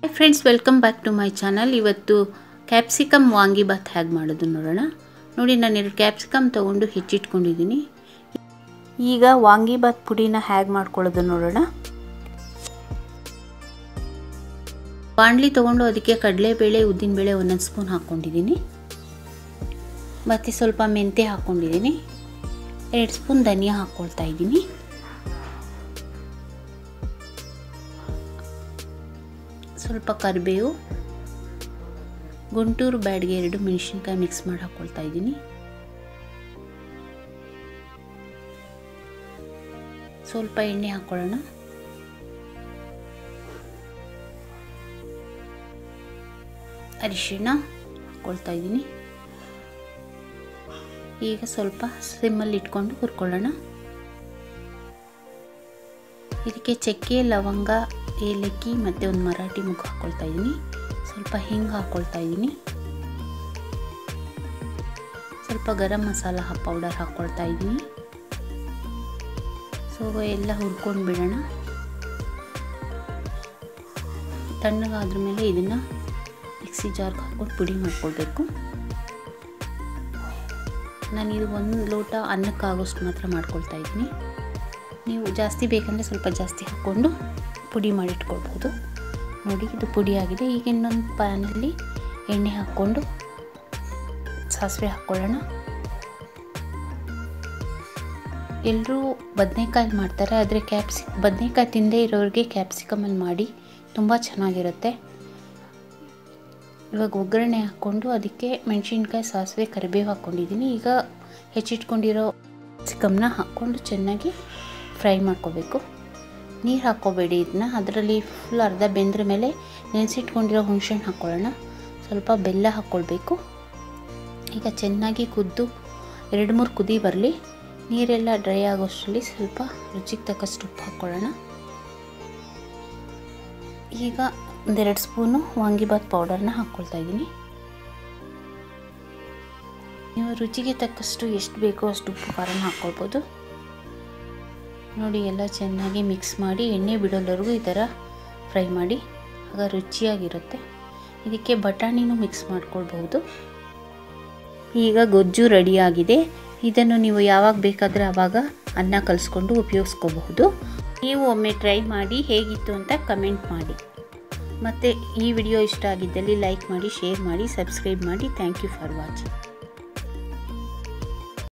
friends welcome back to my channel ಇವತ್ತು capsicum vangibath ಹೇಗೆ ಮಾಡೋದು ನೋಡೋಣ ನೋಡಿ ನಾನು ಎರಡು ಕ್ಯಾಪ್ಸಿಕಮ್ ತೊಗೊಂಡು ಹೆಚ್ಚಿಟ್ಕೊಂಡಿದ್ದೀನಿ ಈಗ ವಾಂಗಿಬಾತ್ ಪುಡಿನ ಹೇಗೆ ಮಾಡ್ಕೊಳ್ಳೋದು ನೋಡೋಣ ಬಾಣಲಿ ತೊಗೊಂಡು ಅದಕ್ಕೆ ಕಡಲೆಬೇಳೆ ಉದ್ದಿನಬೇಳೆ ಒಂದೊಂದು ಸ್ಪೂನ್ ಹಾಕ್ಕೊಂಡಿದ್ದೀನಿ ಮತ್ತು ಸ್ವಲ್ಪ ಮೆಂತ್ಯ ಹಾಕ್ಕೊಂಡಿದ್ದೀನಿ ಎರಡು ಸ್ಪೂನ್ ಧನಿಯಾ ಹಾಕ್ಕೊಳ್ತಾ ಇದ್ದೀನಿ ಸ್ವಲ್ಪ ಕರಿಬೇವು ಗುಂಟೂರು ಬ್ಯಾಡ್ಗೆ ಎರಡು ಮೆಣಸಿನ್ಕಾಯಿ ಮಿಕ್ಸ್ ಮಾಡಿ ಹಾಕ್ಕೊಳ್ತಾ ಇದ್ದೀನಿ ಸ್ವಲ್ಪ ಎಣ್ಣೆ ಹಾಕ್ಕೊಳ್ಳೋಣ ಅರಿಶಿಣ ಹಾಕ್ಕೊಳ್ತಾ ಇದ್ದೀನಿ ಈಗ ಸ್ವಲ್ಪ ಸಿಮ್ಮಲ್ಲಿ ಇಟ್ಕೊಂಡು ಹುರ್ಕೊಳ್ಳೋಣ ಇದಕ್ಕೆ ಚಕ್ಕೆ ಲವಂಗ ಏಲಕ್ಕಿ ಮತ್ತು ಒಂದು ಮರಾಠಿ ಮುಖ ಹಾಕ್ಕೊಳ್ತಾ ಇದ್ದೀನಿ ಸ್ವಲ್ಪ ಹಿಂಗೆ ಹಾಕ್ಕೊಳ್ತಾ ಇದ್ದೀನಿ ಸ್ವಲ್ಪ ಗರಂ ಮಸಾಲ ಪೌಡರ್ ಹಾಕ್ಕೊಳ್ತಾ ಇದ್ದೀನಿ ಸೊ ಎಲ್ಲ ಹುರ್ಕೊಂಡು ಬಿಡೋಣ ತಣ್ಣಗಾದ್ರ ಮೇಲೆ ಇದನ್ನು ಮಿಕ್ಸಿ ಜಾರ್ಗೆ ಹಾಕ್ಕೊಂಡು ಪುಡಿ ಮಾಡ್ಕೊಳ್ಬೇಕು ನಾನಿದು ಒಂದು ಲೋಟ ಅನ್ನಕ್ಕಾಗೋಷ್ಟು ಮಾತ್ರ ಮಾಡ್ಕೊಳ್ತಾ ಇದ್ದೀನಿ ನೀವು ಜಾಸ್ತಿ ಬೇಕಂದರೆ ಸ್ವಲ್ಪ ಜಾಸ್ತಿ ಹಾಕ್ಕೊಂಡು ಪುಡಿ ಮಾಡಿಟ್ಕೊಳ್ಬೋದು ನೋಡಿ ಇದು ಪುಡಿ ಆಗಿದೆ ಈಗ ಇನ್ನೊಂದು ಪ್ಯಾನಲ್ಲಿ ಎಣ್ಣೆ ಹಾಕ್ಕೊಂಡು ಸಾಸಿವೆ ಹಾಕ್ಕೊಳ್ಳೋಣ ಎಲ್ಲರೂ ಬದನೆಕಾಯಿ ಮಾಡ್ತಾರೆ ಆದರೆ ಕ್ಯಾಪ್ಸಿ ಬದನೆಕಾಯಿ ತಿಂದೇ ಇರೋರಿಗೆ ಕ್ಯಾಪ್ಸಿಕಮಲ್ಲಿ ಮಾಡಿ ತುಂಬ ಚೆನ್ನಾಗಿರುತ್ತೆ ಇವಾಗ ಒಗ್ಗರಣೆ ಹಾಕ್ಕೊಂಡು ಅದಕ್ಕೆ ಮೆಣಸಿನ್ಕಾಯಿ ಸಾಸಿವೆ ಕರಿಬೇವು ಹಾಕ್ಕೊಂಡಿದ್ದೀನಿ ಈಗ ಹೆಚ್ಚಿಟ್ಕೊಂಡಿರೋ ಕ್ಯಾಪ್ಸಿಕಮ್ನ ಹಾಕ್ಕೊಂಡು ಚೆನ್ನಾಗಿ ಫ್ರೈ ಮಾಡ್ಕೋಬೇಕು ನೀರು ಹಾಕ್ಕೋಬೇಡಿ ಇದನ್ನ ಅದರಲ್ಲಿ ಫುಲ್ ಅರ್ಧ ಬೆಂದ್ರ ಮೇಲೆ ನೆನೆಸಿಟ್ಕೊಂಡಿರೋ ಹುಣಸೆಹಣ್ಣು ಹಾಕ್ಕೊಳ್ಳೋಣ ಸ್ವಲ್ಪ ಬೆಲ್ಲ ಹಾಕ್ಕೊಳ್ಬೇಕು ಈಗ ಚೆನ್ನಾಗಿ ಕುದ್ದು ಎರಡು ಮೂರು ಕುದಿ ಬರಲಿ ನೀರೆಲ್ಲ ಡ್ರೈ ಆಗೋಷ್ಟರಲ್ಲಿ ಸ್ವಲ್ಪ ರುಚಿಗೆ ತಕ್ಕಷ್ಟು ಉಪ್ಪು ಹಾಕ್ಕೊಳ್ಳೋಣ ಈಗ ಒಂದೆರಡು ಸ್ಪೂನು ವಾಂಗಿಬಾತ್ ಪೌಡರ್ನ ಹಾಕ್ಕೊಳ್ತಾ ಇದ್ದೀನಿ ನೀವು ರುಚಿಗೆ ತಕ್ಕಷ್ಟು ಎಷ್ಟು ಬೇಕೋ ಅಷ್ಟು ಉಪ್ಪು ಖಾರನ ಹಾಕ್ಕೊಳ್ಬೋದು ನೋಡಿ ಎಲ್ಲ ಚೆನ್ನಾಗಿ ಮಿಕ್ಸ್ ಮಾಡಿ ಎಣ್ಣೆ ಬಿಡೋಲ್ಲವರೆಗೂ ಈ ಥರ ಫ್ರೈ ಮಾಡಿ ಆಗ ರುಚಿಯಾಗಿರುತ್ತೆ ಇದಕ್ಕೆ ಬಟಾಣಿನೂ ಮಿಕ್ಸ್ ಮಾಡ್ಕೊಳ್ಬಹುದು ಈಗ ಗೊಜ್ಜು ರೆಡಿಯಾಗಿದೆ ಇದನ್ನು ನೀವು ಯಾವಾಗ ಬೇಕಾದರೆ ಆವಾಗ ಅನ್ನ ಕಲಿಸ್ಕೊಂಡು ಉಪಯೋಗಿಸ್ಕೋಬಹುದು ನೀವು ಒಮ್ಮೆ ಟ್ರೈ ಮಾಡಿ ಹೇಗಿತ್ತು ಅಂತ ಕಮೆಂಟ್ ಮಾಡಿ ಮತ್ತು ಈ ವಿಡಿಯೋ ಇಷ್ಟ ಆಗಿದ್ದಲ್ಲಿ ಲೈಕ್ ಮಾಡಿ ಶೇರ್ ಮಾಡಿ ಸಬ್ಸ್ಕ್ರೈಬ್ ಮಾಡಿ ಥ್ಯಾಂಕ್ ಯು ಫಾರ್ ವಾಚಿಂಗ್